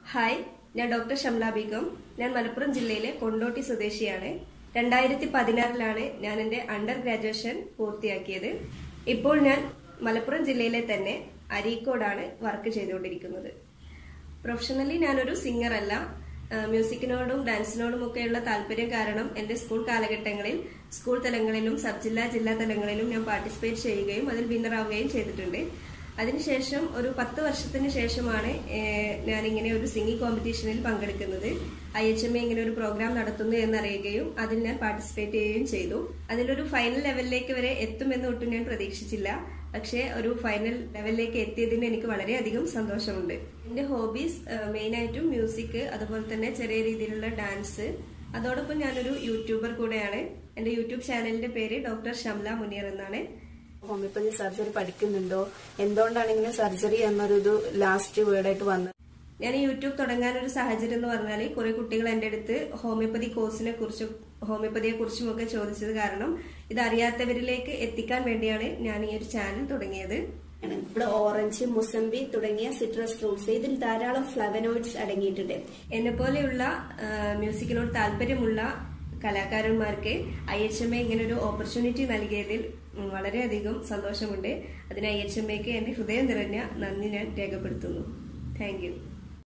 hi ഞാൻ doctor Shamla Begum ഞാൻ മലപ്പുറം ജില്ലയിലെ കൊണ്ടോട്ടി സ്വദേശിയാണ് രണ്ടായിരത്തി പതിനാറിലാണ് ഞാൻ എൻ്റെ അണ്ടർ ഗ്രാജുവേഷൻ പൂർത്തിയാക്കിയത് ഇപ്പോൾ ഞാൻ മലപ്പുറം ജില്ലയിലെ തന്നെ അരീക്കോടാണ് വർക്ക് ചെയ്തുകൊണ്ടിരിക്കുന്നത് പ്രൊഫഷണലി ഞാനൊരു സിംഗർ അല്ല ആ, മ്യൂസിക്കിനോടും ഡാൻസിനോടും ഒക്കെയുള്ള താല്പര്യം കാരണം എൻ്റെ സ്കൂൾ കാലഘട്ടങ്ങളിൽ സ്കൂൾ തലങ്ങളിലും സബ് ജില്ലാ ജില്ലാ തലങ്ങളിലും ഞാൻ പാർട്ടിസിപ്പേറ്റ് ചെയ്യുകയും അതിൽ വിന്നറാവുകയും ചെയ്തിട്ടുണ്ട് അതിനുശേഷം ഒരു പത്ത് വർഷത്തിന് ശേഷമാണ് ഏഹ്, ഞാനിങ്ങനെ ഒരു സിംഗിങ് കോമ്പറ്റീഷനിൽ പങ്കെടുക്കുന്നത് ഐ എച്ച് എം എ ഇങ്ങനെ ഒരു പ്രോഗ്രാം നടത്തുന്നു എന്നറിയുകയും അതിൽ ഞാൻ പാർട്ടിസിപ്പേറ്റ് ചെയ്യുകയും ചെയ്തു അതിലൊരു ഫൈനൽ ലെവലിലേക്ക് വരെ എത്തുമെന്ന് ഒട്ടും ഞാൻ പ്രതീക്ഷിച്ചില്ല പക്ഷേ ഒരു ഫൈനൽ ലെവലിലേക്ക് എത്തിയതിന് എനിക്ക് വളരെയധികം സന്തോഷമുണ്ട് എൻ്റെ ഹോബീസ് മെയിനായിട്ടും മ്യൂസിക് അതുപോലെ തന്നെ ചെറിയ രീതിയിലുള്ള ഡാൻസ് അതോടൊപ്പം ഞാനൊരു യൂട്യൂബർ കൂടെയാണ് എൻ്റെ യൂട്യൂബ് ചാനലിന്റെ പേര് ഡോക്ടർ ഷംല മുനിയർ എന്നാണ് ഹോമിയോപ്പതി സർജറി പഠിക്കുന്നുണ്ടോ എന്തുകൊണ്ടാണ് ഇങ്ങനെ സർജറി എന്നൊരു ഇത് ലാസ്റ്റ് വേർഡായിട്ട് വന്നത് ഞാൻ ഈ യൂട്യൂബ് തുടങ്ങാൻ ഒരു സാഹചര്യം എന്ന് പറഞ്ഞാൽ കുറെ കുട്ടികൾ എൻ്റെ അടുത്ത് ഹോമിയോപ്പതി കോഴ്സിനെ കുറിച്ചും ഹോമിയോപ്പതിയെ കുറിച്ചും ഒക്കെ ചോദിച്ചത് കാരണം ഇത് അറിയാത്തവരിലേക്ക് എത്തിക്കാൻ വേണ്ടിയാണ് ഞാൻ ഈ ഒരു ചാനൽ തുടങ്ങിയത് ഇവിടെ ഓറഞ്ച് മുസംബി തുടങ്ങിയ സിട്രസ് ഫ്രൂട്ട്സ് ഇതിൽ ധാരാളം ഫ്ലവനോയിഡ്സ് അടങ്ങിയിട്ടുണ്ട് എന്നെ പോലെയുള്ള ആ, മ്യൂസിക്കിനോട് താല്പര്യമുള്ള കലാകാരന്മാർക്ക് ഐ എച്ച് എം എ ഇങ്ങനെ ഒരു ഓപ്പർച്യൂണിറ്റി നൽകിയതിൽ ഉം, വളരെയധികം സന്തോഷമുണ്ട് അതിന് ഐ എച്ച് എം എക്ക് എന്റെ ഹൃദയം നിറഞ്ഞ നന്ദി ഞാൻ രേഖപ്പെടുത്തുന്നു താങ്ക് യു